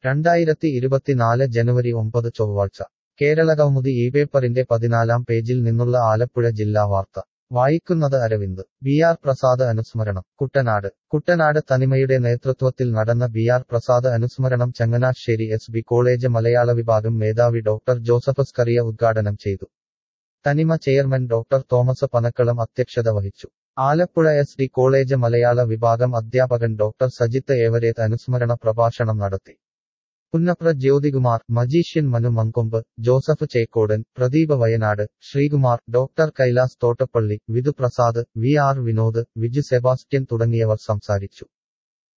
രണ്ടായിരത്തി ഇരുപത്തിനാല് ജനുവരി ഒമ്പത് ചൊവ്വാഴ്ച കേരളകൗമുദി ഈ പേപ്പറിന്റെ പതിനാലാം പേജിൽ നിന്നുള്ള ആലപ്പുഴ ജില്ലാ വാർത്ത വായിക്കുന്നത് അരവിന്ദ് ബി ആർ പ്രസാദ് അനുസ്മരണം കുട്ടനാട് കുട്ടനാട് തനിമയുടെ നേതൃത്വത്തിൽ നടന്ന ബി ആർ പ്രസാദ് അനുസ്മരണം ചങ്ങനാശ്ശേരി എസ് ബി കോളേജ് മലയാള വിഭാഗം മേധാവി ഡോക്ടർ ജോസഫസ് കറിയ ഉദ്ഘാടനം ചെയ്തു തനിമ ചെയർമാൻ ഡോക്ടർ തോമസ് പനക്കളം അധ്യക്ഷത വഹിച്ചു ആലപ്പുഴ എസ് ഡി കോളേജ് മലയാള വിഭാഗം അധ്യാപകൻ ഡോക്ടർ സജിത്ത് ഏവരേത് അനുസ്മരണ പ്രഭാഷണം നടത്തി Punnapra Jyothikumar magician Manu Mankombu Joseph Chekodan Pradeep Wayanad Sreekumar doctor Kailas Thottappally Vidhu Prasad V R Vinod Viju Sebastian തുടങ്ങിയവർ സംസാരിച്ചു